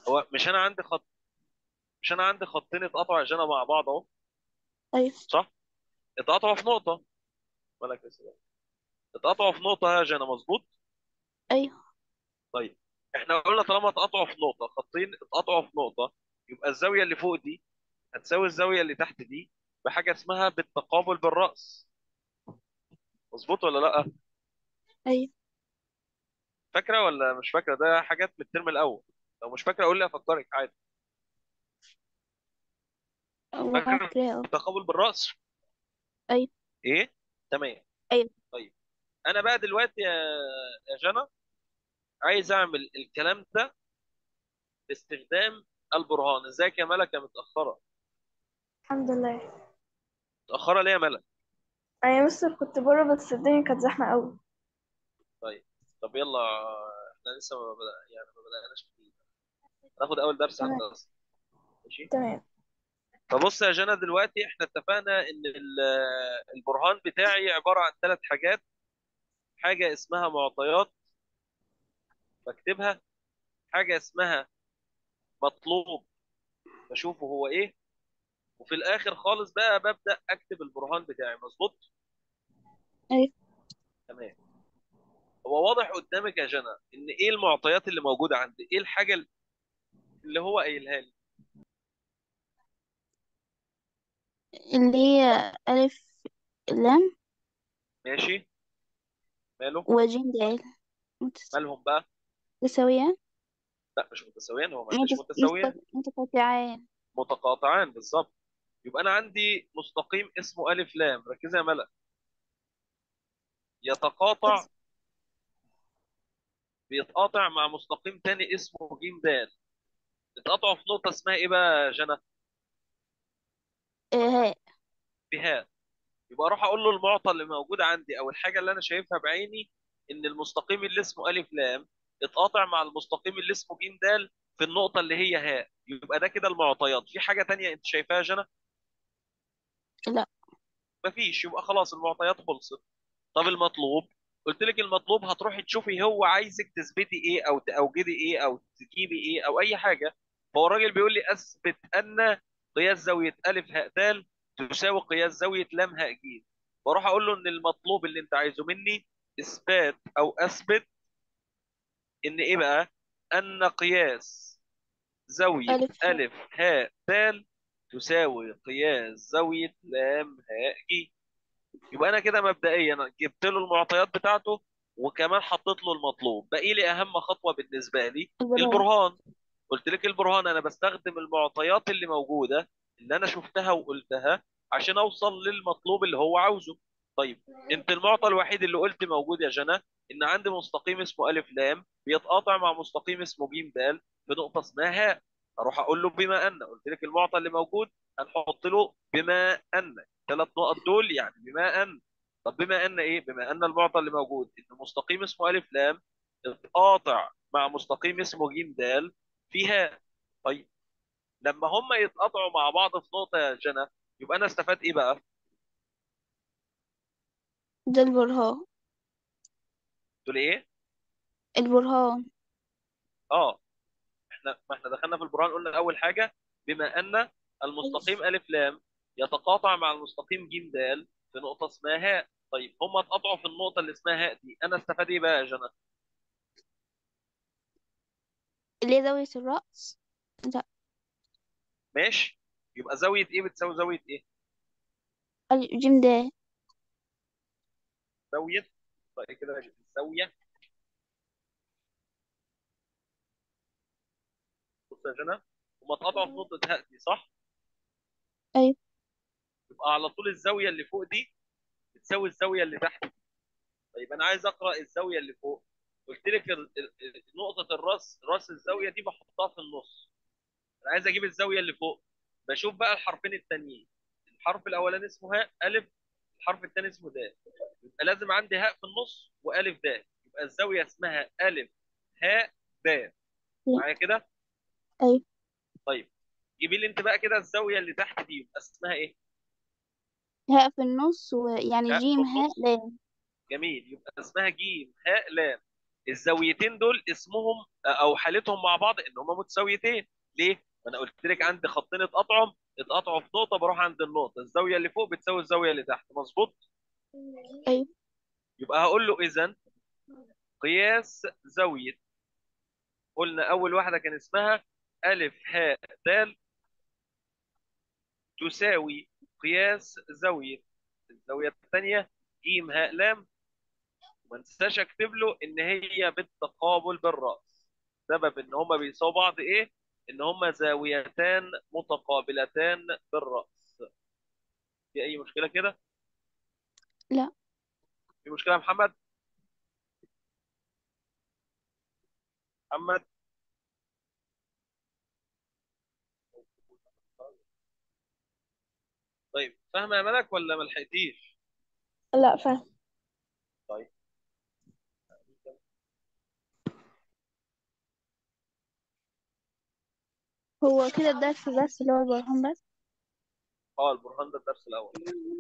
هو مش انا عندي خط مش انا عندي خطين اتقطعوا يا جنى مع بعض اهو أيوة صح اتقطعوا في نقطه ولا كده اتقطعوا في نقطه يا جنى مظبوط أيوة طيب احنا قلنا طالما اتقطعوا في نقطه خطين اتقطعوا في نقطه يبقى الزاويه اللي فوق دي هتساوي الزاويه اللي تحت دي بحاجه اسمها بالتقابل بالراس مظبوط ولا لا أيوة فاكره ولا مش فاكره ده حاجات من الترم الاول لو مش فاكره قول لي افكرك عادي فاكره فاكرة اه التقابل بالراس أيوة ايه تمام أيوة طيب انا بقى دلوقتي يا يا جنى عايز اعمل الكلام ده باستخدام البرهان ازيك يا ملكه متاخره الحمد لله متاخره ليه يا ملك أنا يا مستر كنت بره بس الدنيا كانت زحمة أوي طيب طب يلا احنا لسه ما بدأ يعني ما بدأناش فيه هناخد اول درس تمام هندسه ماشي تمام فبص يا جنى دلوقتي احنا اتفقنا ان ال- البرهان بتاعي عباره عن ثلاث حاجات حاجه اسمها معطيات بكتبها حاجه اسمها مطلوب بشوفه هو ايه وفي الاخر خالص بقى ببدا اكتب البرهان بتاعي مظبوط أيوة تمام هو واضح قدامك يا جنى ان ايه المعطيات اللي موجوده عندي ايه الحاجه اللي هو قايلها لي اللي هي ألف لام ماشي ماله وجيم دال متس- مالهم بقى متساوية لا مش متساويين هو مش متس- متساويين مست- متقاطعان متقاطعان بالظبط يبقى انا عندي مستقيم اسمه الف لام ركزي يا ملك يتقاطع بس بيتقاطع مع مستقيم تاني اسمه ج د اتقاطعوا في نقطه اسمها ايه بقى يا جنى آه، هاء بها يبقى اروح اقول له المعطى اللي موجود عندي او الحاجه اللي انا شايفها بعيني ان المستقيم اللي اسمه الف لام اتقاطع مع المستقيم اللي اسمه ج د في النقطه اللي هي هاء يبقى ده كده المعطيات في حاجه تانية انت شايفاها يا جنى لا مفيش يبقى خلاص المعطيات خلصت طب المطلوب قلت لك المطلوب هتروحي تشوفي هو عايزك تثبتي ايه او توجدي ايه او تجيبي ايه او اي حاجه فهو الراجل بيقول لي اثبت ان قياس زاويه الف هاء د تساوي قياس زاويه لام هاء ج بروح اقول له ان المطلوب اللي انت عايزه مني اثبات او اثبت ان ايه بقى ان قياس زاويه ألف هاء الف هاء د تساوي قياس زاويه لام هاء ج يبقى انا كده مبدئيا جبت له المعطيات بتاعته وكمان حطيت له المطلوب باقي لي اهم خطوه بالنسبه لي البرهان البرهان قلت لك البرهان انا بستخدم المعطيات اللي موجوده اللي انا شفتها وقلتها عشان اوصل للمطلوب اللي هو عاوزه طيب انت المعطى الوحيد اللي قلت موجود يا جنى ان عندي مستقيم اسمه الف لام بيتقاطع مع مستقيم اسمه ج د في نقطه اسمها هاء اروح اقول له بما ان قلت لك المعطى اللي موجود هنحط له بما ان ثلاث نقط دول يعني بما ان طب بما ان ايه بما ان المعطى اللي موجود ان مستقيم اسمه الف لام اتقاطع مع مستقيم اسمه ج د فيها طيب لما هم يتقاطعوا مع بعض في نقطه يا جنى يبقى انا استفدت ايه بقى ده البرهان تقول ايه البرهان اه احنا ما احنا دخلنا في البرهان قلنا اول حاجه بما ان المستقيم الف لام يتقاطع مع المستقيم ج د في نقطه اسمها هاء طيب هم اتقاطعوا في النقطه اللي اسمها هاء دي انا استفاد ايه بقى يا جنى اللي هي زاوية الرأس لا ماشي يبقى زاويه ايه بتساوي زاويه ايه ألف جيم دال زاويه طيب كده الزاويه بص يا جنى هم اتقاطعوا في نقطه هاء دي صح أيوة يبقى على طول الزاويه اللي فوق دي بتساوي الزاويه اللي تحت دي. طيب انا عايز اقرا الزاويه اللي فوق قلت لك ال- ال- نقطه الراس راس الزاويه دي بحطها في النص انا عايز اجيب الزاويه اللي فوق بشوف بقى الحرفين التانيين الحرف الاولاني اسمه هاء الف الحرف الثاني اسمه د يبقى لازم عندي هاء في النص والف د يبقى الزاويه اسمها الف هاء د معايا كده أيوة طيب جيبي لي انت بقى كده الزاويه اللي تحت دي يبقى اسمها ايه هاء في النص ويعني هاء في جيم هاء النص لام جميل يبقى اسمها ج هاء لام الزاويتين دول اسمهم او حالتهم مع بعض ان هما متساويتين ليه؟ ما انا قلت لك عندي خطين اتقطعوا اتقطعوا في نقطه بروح عند النقطه الزاويه اللي فوق بتساوي الزاويه اللي تحت مظبوط؟ أيوة يبقى هقول له اذا قياس زاويه قلنا اول واحده كان اسمها الف هاء د تساوي قياس زاويه الزاويه الثانيه ج هاء لام وما انساش اكتب له ان هي بالتقابل بالراس سبب ان هما بيساووا بعض ايه ان هما زاويتان متقابلتان بالراس في اي مشكله كده لا في مشكله يا محمد محمد طيب فاهمه يا ملك ولا ما لحقتيش لا فاهم طيب هو كده الدرس بس اللي هو البرهان بس اه البرهان ده الدرس الاول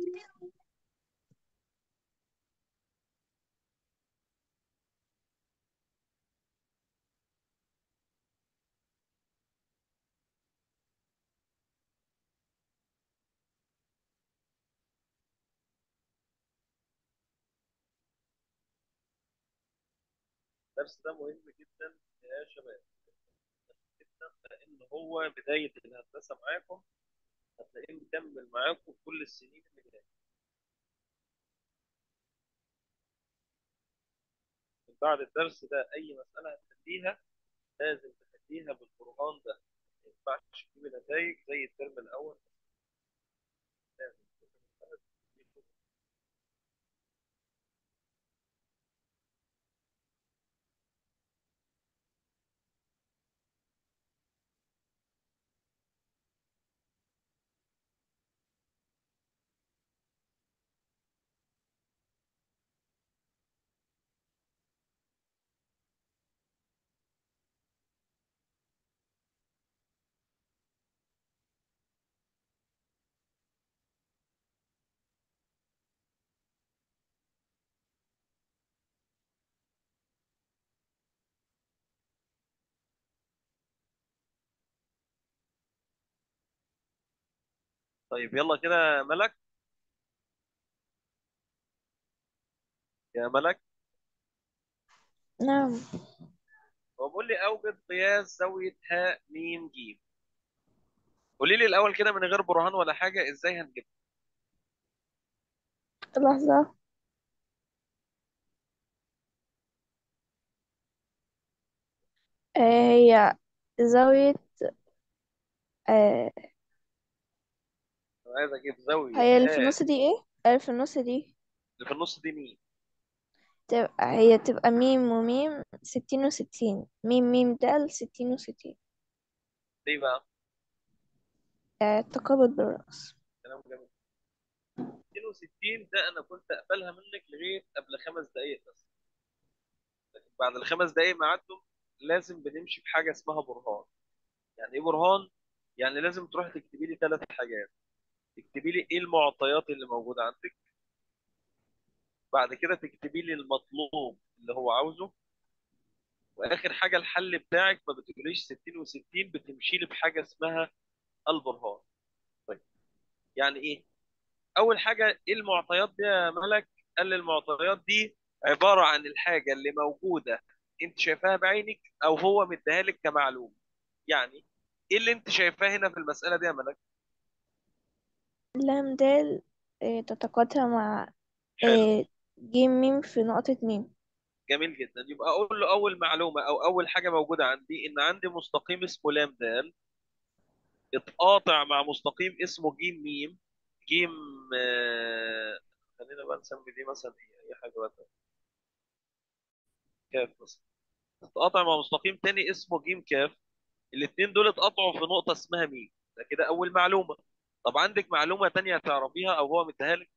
الدرس ده مهم جدا يا شباب جدا لان هو بدايه الهندسه معاكم هتلاقيه مكمل معاكم كل السنين اللي جايه من بعد الدرس ده اي مساله هتحليها لازم تحليها بالقران ده ما ينفعش تجيب نتائج زي الترم الاول لازم كل مسألة تجيب طيب يلا كده يا ملك يا ملك نعم هو بيقول لي اوجد قياس زاويه هاء ميم ج قولي لي الاول كده من غير برهان ولا حاجه ازاي هنجيب لحظة آه هي زاوية آه انا عايز اجيب زاويه هي اللي في هاء النص دي ايه؟ اللي في النص دي اللي في النص دي مين تبقى هي تبقى ميم وميم ستين وستين ميم ميم دال ستين وستين ليه بقى آه تقابل بالرأس كلام جميل 62 ده انا كنت اقبلها منك لغايه قبل خمس دقائق بس لكن بعد الخمس دقائق ما عدوا لازم بنمشي بحاجه اسمها برهان يعني ايه برهان يعني لازم تروح تكتبي لي ثلاث حاجات تكتبي لي ايه المعطيات اللي موجوده عندك بعد كده تكتبي لي المطلوب اللي هو عاوزه واخر حاجه الحل بتاعك ما بتقوليش 60 و60 بتمشي لي بحاجه اسمها البرهان طيب يعني ايه اول حاجه ايه المعطيات دي يا ملك قال لي المعطيات دي عباره عن الحاجه اللي موجوده انت شايفاها بعينك او هو مديها لك كمعلومه يعني ايه اللي انت شايفاه هنا في المساله دي يا ملك لام دال آه تتقاطع مع حلو آه جيم ميم في نقطة ميم جميل جدا يبقى اقول له اول معلومه او اول حاجه موجوده عندي ان عندي مستقيم اسمه لام د اتقاطع مع مستقيم اسمه جيم ميم جيم آه، خلينا بقى نسمي دي مثلا ايه اي حاجه بقى كاف مثلا اتقاطع مع مستقيم تاني اسمه جيم كاف الاثنين دول اتقطعوا في نقطه اسمها ميم ده كده اول معلومه طب عندك معلومه تانية تعرفيها او هو مديها لك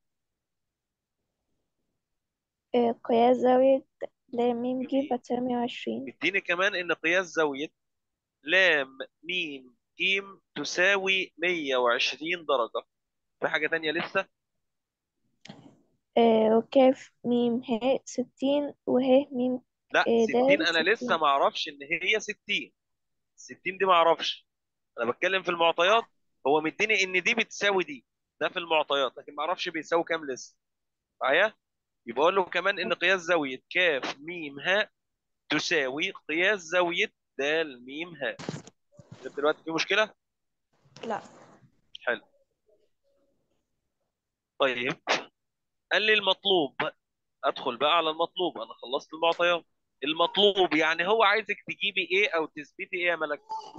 آه قياس زاوية لام ميم جيم جميل بتساوي مية وعشرين مديني كمان ان قياس زاويه لام ميم جيم تساوي 120 درجه في حاجه تانية لسه آه وكاف ميم هاء ستين وهاء ميم لا إيه 60 ده انا لسه 60 ما اعرفش ان هي 60 60 دي ما اعرفش انا بتكلم في المعطيات هو مديني ان دي بتساوي دي ده في المعطيات لكن ما اعرفش بيساوي كام لسه معايا يبقى اقول له كمان ان قياس زاويه كاف ميم هاء تساوي قياس زاويه دال ميم هاء دلوقتي في مشكله لا حلو طيب قال لي المطلوب ادخل بقى على المطلوب انا خلصت المعطيات المطلوب يعني هو عايزك تجيبي ايه او تثبتي ايه يا ملك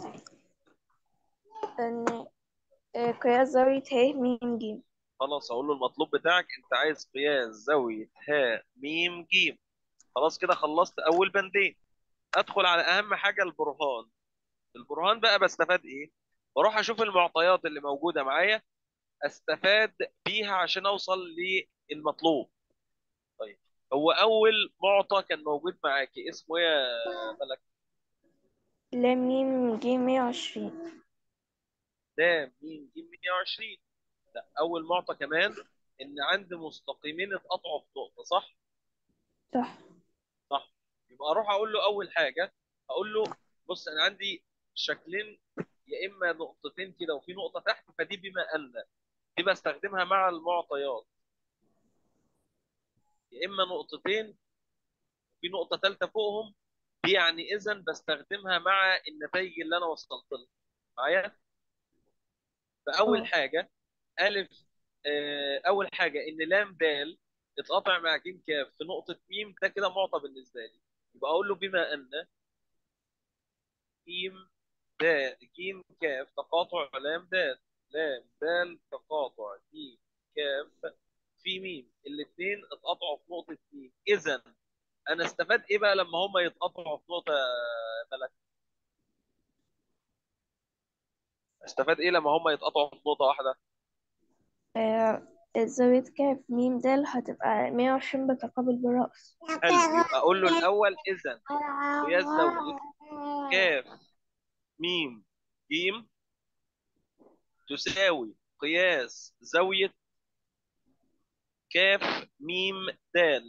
ان إيه قياس زاوية ه م ج خلاص اقول له المطلوب بتاعك انت عايز قياس زاويه هاء ميم جيم خلاص كده خلصت اول بندين ادخل على اهم حاجه البرهان البرهان بقى بستفاد ايه بروح اشوف المعطيات اللي موجوده معايا استفاد بيها عشان اوصل للمطلوب طيب هو اول معطى كان موجود معاكي اسمه ايه يا ملك ل م ج 120 ده مين جيم 120 لا اول معطى كمان ان عندي مستقيمين اتقطعوا في نقطه صح صح صح يبقى اروح اقول له اول حاجه اقول له بص انا عندي شكلين يا اما نقطتين كده وفي نقطه تحت فدي بما ان دي بستخدمها مع المعطيات يا اما نقطتين في نقطه ثالثه فوقهم دي يعني اذا بستخدمها مع النتائج اللي انا وصلت لها معايا فاول اه حاجه الف آه، اول حاجه ان لام دال اتقطع مع ج كاف في نقطه م ده كده معطى بالنسبه لي يبقى اقول له بما ان ج د ج كاف تقاطع لام دال لام دال تقاطع ج كاف في م الاثنين اتقطعوا في نقطه م اذا انا استفاد ايه بقى لما هم يتقطعوا في نقطه يا ملك استفاد ايه لما هم يتقطعوا في نقطه واحده آه، زاوية ك م د هتبقى 120 بتقابل بالرأس حلو يبقى اقول له الاول اذا قياس زاويه كاف ميم جيم تساوي قياس زاوية كاف ميم دال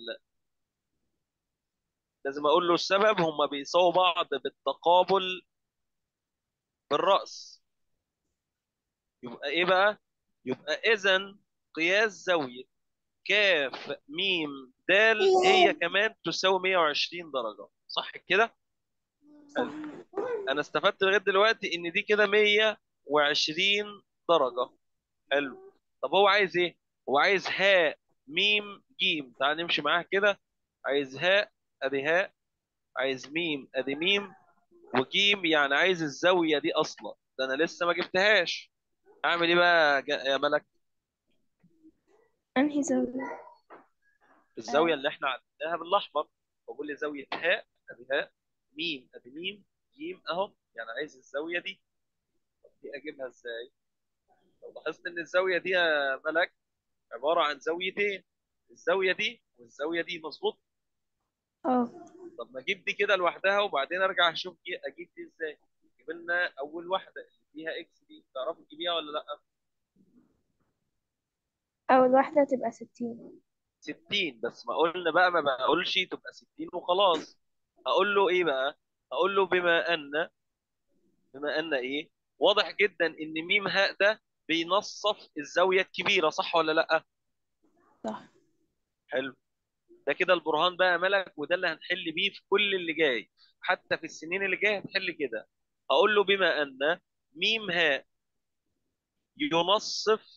لازم اقول له السبب هما بيساووا بعض بالتقابل بالرأس يبقى ايه بقى يبقى اذا قياس زاوية كاف ميم دال هي كمان تساوي 120 درجة صح كده حلو انا استفدت لغايه دلوقتي ان دي كده 120 درجه حلو طب هو عايز ايه هو عايز هاء ميم جيم تعال نمشي معاه كده عايز هاء ادي هاء عايز ميم ادي ميم وجيم يعني عايز الزاويه دي اصلا ده انا لسه ما جبتهاش اعمل ايه بقى يا يا ملك أنهي زاوية؟ الزاويه اللي احنا عدناها بالاحمر بقول لي زاويه هاء ادي هاء ميم ادي ميم جيم اهو يعني عايز الزاويه دي طب دي اجيبها ازاي لو لاحظت ان الزاويه دي يا ملك عباره عن زاويتين الزاويه دي والزاويه دي مظبوط اه طب ما اجيب دي كده لوحدها وبعدين ارجع اشوف دي اجيب دي ازاي جيب لنا اول واحده اللي فيها اكس دي تعرفي تجيبيها ولا لا أول واحدة تبقى 60 60 بس ما قلنا بقى ما بقولش تبقى 60 وخلاص هقول له ايه بقى هقول له بما ان بما ان ايه واضح جدا ان ميم هاء ده بينصف الزاويه الكبيره صح ولا لا صح حلو ده كده البرهان بقى ملك وده اللي هنحل بيه في كل اللي جاي حتى في السنين اللي جايه هنحل كده هقول له بما ان ميم هاء ينصف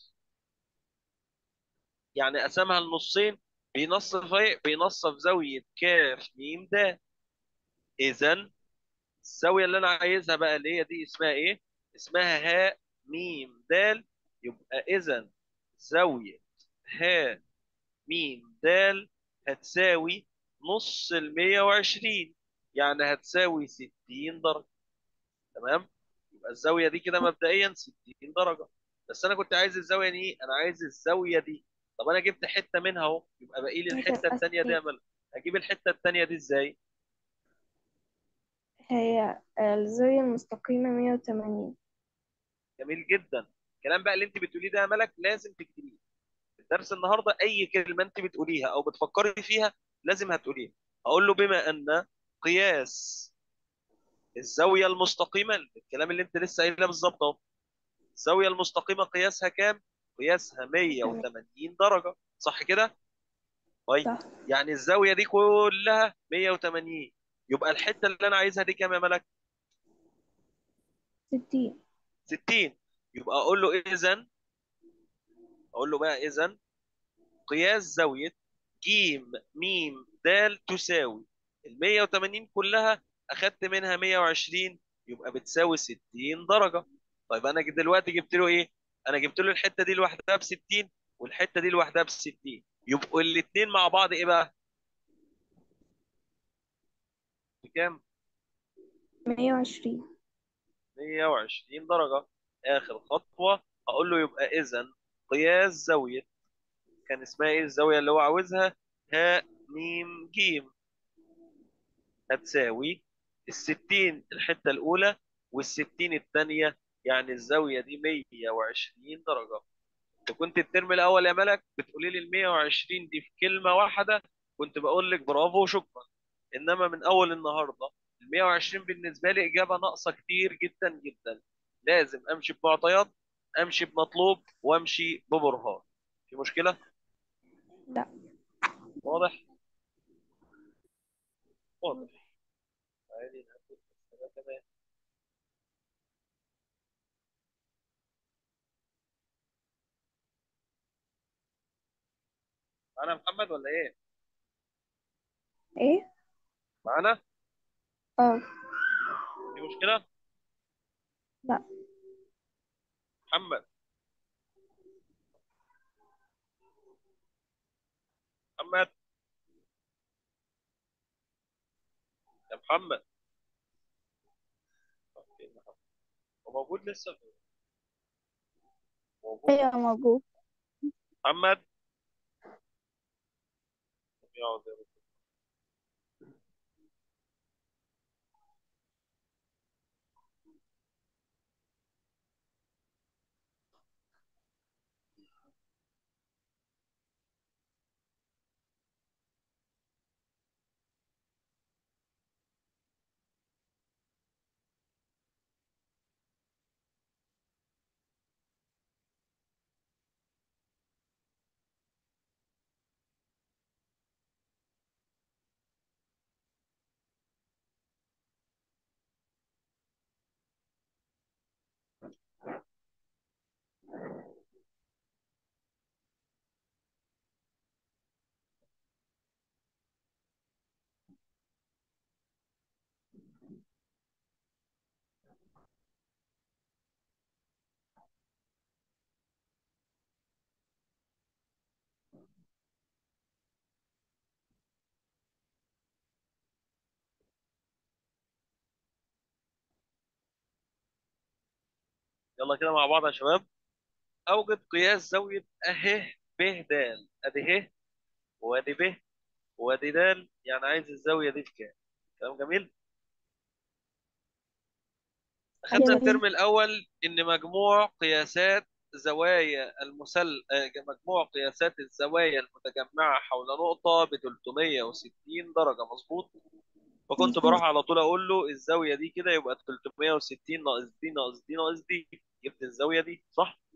يعني قسمها لنصين بينصف ايه بينصف زاويه كاف ميم د اذا الزاويه اللي انا عايزها بقى اللي هي دي اسمها ايه اسمها هاء ميم د يبقى اذا زاويه هاء ميم د هتساوي نص ال 120 يعني هتساوي 60 درجه تمام يبقى الزاويه دي كده مبدئيا 60 درجه بس انا كنت عايز الزاويه دي انا عايز الزاويه دي طب انا جبت حته منها اهو يبقى باقي لي الحته هتبقى الثانيه دي 60 اعمل هجيب الحته الثانيه دي ازاي هي الزاوية المستقيمة 180 جميل جدا الكلام بقى اللي انت بتقوليه ده يا ملك لازم تكتبيه في الدرس النهارده اي كلمه انت بتقوليها او بتفكري فيها لازم هتقوليها هقول له بما ان قياس الزاوية المستقيمة الكلام اللي انت لسه قايله بالظبط اهو الزاوية المستقيمة قياسها كام؟ قياسها 180 درجة صح كده؟ طيب صح يعني الزاوية دي كلها 180 يبقى الحتة اللي انا عايزها دي كام يا ملك؟ ستين 60 يبقى اقول له اذا اقول له بقى اذا قياس زاوية ج م د تساوي ال 180 كلها اخدت منها 120 يبقى بتساوي 60 درجة طيب انا دلوقتي جبت له ايه؟ انا جبت له الحتة دي لوحدها ب 60 والحتة دي لوحدها ب 60 يبقوا الاثنين مع بعض ايه بقى؟ بكام؟ مية وعشرين 120 درجة آخر خطوة هقول له يبقى إذا قياس زاوية كان اسمها إيه الزاوية اللي هو عاوزها ها ميم جيم هتساوي الستين الحتة الأولى والستين الثانية يعني الزاوية دي 120 درجة انت كنت الترم الأول يا ملك بتقولي لي ال 120 دي في كلمة واحدة كنت بقول لك برافو وشكرا إنما من أول النهاردة ال 120 بالنسبة لي إجابة ناقصة كتير جدا جدا لازم أمشي بمعطيات أمشي بمطلوب وأمشي ببرهان في مشكلة؟ لا واضح؟ واضح عادي ناخد مسألة كمان معانا محمد ولا إيه؟ ايه معانا؟ اه في مشكلة؟ لا محمد محمد يا محمد فين محمد؟ هو موجود لسه موجود ايوه موجود محمد يقعد يا رب. يلا كده مع بعض يا شباب أوجد قياس زاوية أه ب د أدي ه وأدي ب وأدي د يعني عايز الزاوية دي بكام كلام جميل أخدنا جميل. الترم الأول إن مجموع قياسات زوايا المسل آه، مجموع قياسات الزوايا المتجمعة حول نقطة ب 360 درجة مظبوط فكنت مظبوط. بروح على طول أقول له الزاوية دي كده يبقى 360 ناقص دي ناقص دي ناقص دي جبت الزاوية دي صح